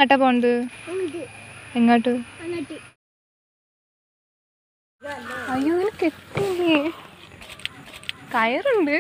എങ്ങോട്ടാ പോണത് എങ്ങോട്ട് അയ്യോ ഇങ്ങനെ കെട്ടില്ലേ കയറുണ്ട്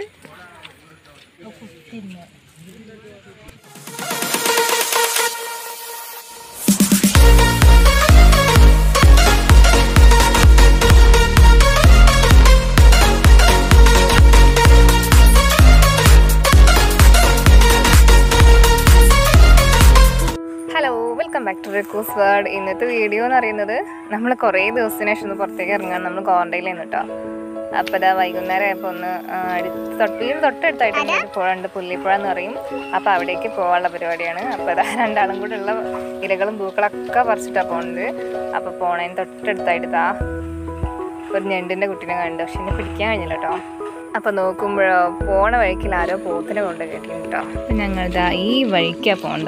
ഹലോ വെൽക്കം ബാക്ക് ടു റിക്കൂസ് വേർഡ് ഇന്നത്തെ വീഡിയോ എന്ന് പറയുന്നത് നമ്മൾ കുറേ ദിവസത്തിന് ശേഷം ഒന്ന് പുറത്തേക്ക് ഇറങ്ങാൻ നമ്മൾ ക്വാറന്റൈനിൽ നിന്ന് കേട്ടോ അപ്പോൾ ഇതാ വൈകുന്നേരം ആയപ്പോൾ ഒന്ന് ആ, അടുത്ത് തൊട്ട് വീട് തൊട്ടടുത്തായിട്ട് തന്നെ ഒരു പുഴ ഉണ്ട് പുള്ളിപ്പുഴ എന്ന് പറയും അപ്പോൾ അവിടേക്ക് പോകാനുള്ള പരിപാടിയാണ് അപ്പോൾ ഇതാ രണ്ടാളും കൂടെ ഉള്ള ഇലകളും പൂക്കളൊക്കെ പറിച്ചിട്ടാണ് പോകുന്നത് അപ്പോൾ പോണതിന് തൊട്ടടുത്തായിട്ട് ഇതാ ഒരു ഞണ്ടിൻ്റെ കുട്ടീനെ കണ്ടു പക്ഷെ എന്നെ പിടിക്കാൻ കഴിഞ്ഞില്ല കേട്ടോ അപ്പോൾ നോക്കുമ്പോഴോ പോണ വഴിക്കിൽ ആരോ പോത്തിനെ കൊണ്ട് കെട്ടിയിരുന്നു കേട്ടോ അപ്പം ഞങ്ങളിതാ ഈ വഴിക്കാണ് പോകണ്ട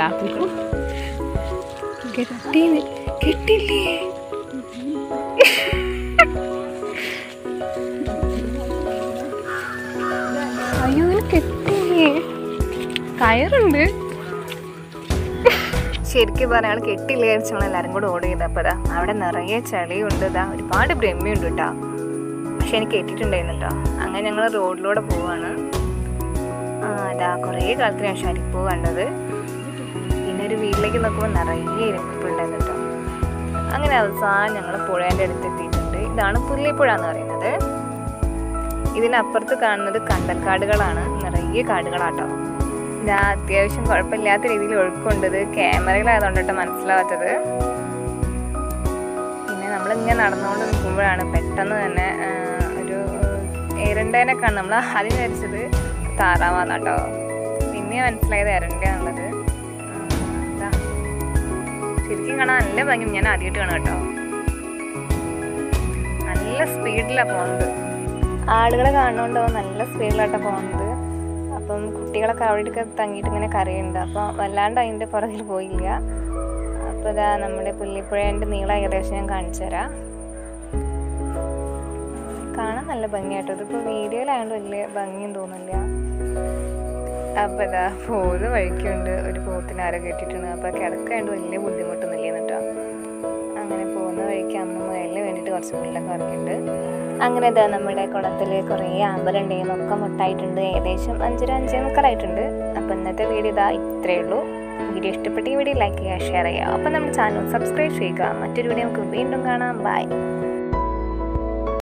കെട്ടി കെട്ടില്ലേ അയ്യോ ഇങ്ങനെ കെട്ടില്ലേ കയറുണ്ട് ശരിക്കും പറഞ്ഞാൽ കെട്ടില്ലേ വെച്ചാൽ എല്ലാവരും കൂടെ ഓർഡർ ചെയ്തപ്പോൾ ഇതാ അവിടെ നിറയെ ചളിയുണ്ട് ഇതാ ഒരുപാട് ബ്രഹ്മയുണ്ട് കേട്ടോ പക്ഷെ എനിക്ക് കെട്ടിട്ടുണ്ടായിരുന്നു കേട്ടോ അങ്ങനെ ഞങ്ങൾ റോഡിലൂടെ പോവാണ് ആ അതാ കുറേ കാലത്തിന് ശേഷം അരിപ്പൂ കണ്ടത് പിന്നെ ഒരു വീട്ടിലേക്ക് നോക്കുമ്പോൾ നിറയെ ഇരിപ്പുണ്ടായിരുന്നു കേട്ടോ അങ്ങനെ അവസാനം ഞങ്ങൾ പുഴേൻ്റെ അടുത്ത് എത്തിയിട്ടുണ്ട് ഇതാണ് പുല്ലിപ്പുഴ എന്ന് പറയുന്നത് ഇതിനപ്പുറത്ത് കാണുന്നത് കണ്ടക്കാടുകളാണ് നിറയെ കാടുകളാട്ടോ ഇതാ അത്യാവശ്യം കുഴപ്പമില്ലാത്ത രീതിയിൽ ഒഴുക്കുണ്ടത് ക്യാമറയിലായതുകൊണ്ട് കേട്ടോ മനസ്സിലാവാത്തത് പിന്നെ നമ്മളിങ്ങനെ നടന്നുകൊണ്ട് നിൽക്കുമ്പോഴാണ് പെട്ടെന്ന് തന്നെ ആ, ഒരു എരണ്ടേനെ കാണും നമ്മൾ ആദ്യം വിചാരിച്ചത് താറാവാന്ന് കേട്ടോ പിന്നെ മനസ്സിലായത് എരണ്ടയാണുള്ളത് ഇതാ ശരിക്കും കാണാൻ നല്ല ഭംഗി ഞാൻ ആദ്യമായിട്ട് കാണാം കേട്ടോ നല്ല സ്പീഡിലാണ് പോകുന്നത് ആളുകളെ കാണുന്നുണ്ടോ നല്ല സ്പീഡിലാട്ടോ പോകുന്നത് അപ്പം കുട്ടികളൊക്കെ അവിടെയൊക്കെ തങ്ങിയിട്ട് ഇങ്ങനെ കരയുന്നുണ്ട് അപ്പോൾ വല്ലാണ്ട് അതിൻ്റെ പുറകിൽ പോയില്ല അപ്പോൾ ഇതാ നമ്മുടെ പുല്ലിപ്പുഴേൻ്റെ നീളം ഏകദേശം ഞാൻ കാണിച്ചു തരാം കാണാൻ നല്ല ഭംഗിയാട്ടോ ഇതിപ്പോൾ വീഡിയോയിലായതുകൊണ്ട് വലിയ ഭംഗിയും തോന്നില്ല അപ്പോൾ ഇതാ പോകുന്ന വഴിക്കുണ്ട് ഒരു പോത്തിന് ആരോ കെട്ടിയിട്ടുണ്ട് അപ്പോൾ കിടക്കാണ്ട് വലിയ ബുദ്ധിമുട്ടൊന്നുമില്ല കേട്ടോ അങ്ങനെ പോകുന്ന വഴിക്ക് അമ്മ മുയലിന് വേണ്ടിയിട്ട് കുറച്ച് പുല്ലൊക്കെ ഇറക്കിയിട്ടുണ്ട് അങ്ങനെ ഇതാ നമ്മുടെ കുളത്തിൽ കുറേ ആമ്പലുണ്ടെങ്കിൽ ഒക്കെ മുട്ടായിട്ടുണ്ട് ഏകദേശം അഞ്ചര അഞ്ചേ മുക്കാലായിട്ടുണ്ട് അപ്പോൾ ഇന്നത്തെ വീഡിയോ ഇതാ ഇത്രയേ ഉള്ളൂ വീഡിയോ ഇഷ്ടപ്പെട്ട ഈ വീഡിയോ ലൈക്ക് ചെയ്യുക ഷെയർ ചെയ്യുക അപ്പോൾ നമ്മുടെ ചാനൽ സബ്സ്ക്രൈബ് ചെയ്യുക മറ്റൊരു വീഡിയോ നമുക്ക് വീണ്ടും കാണാം ബൈ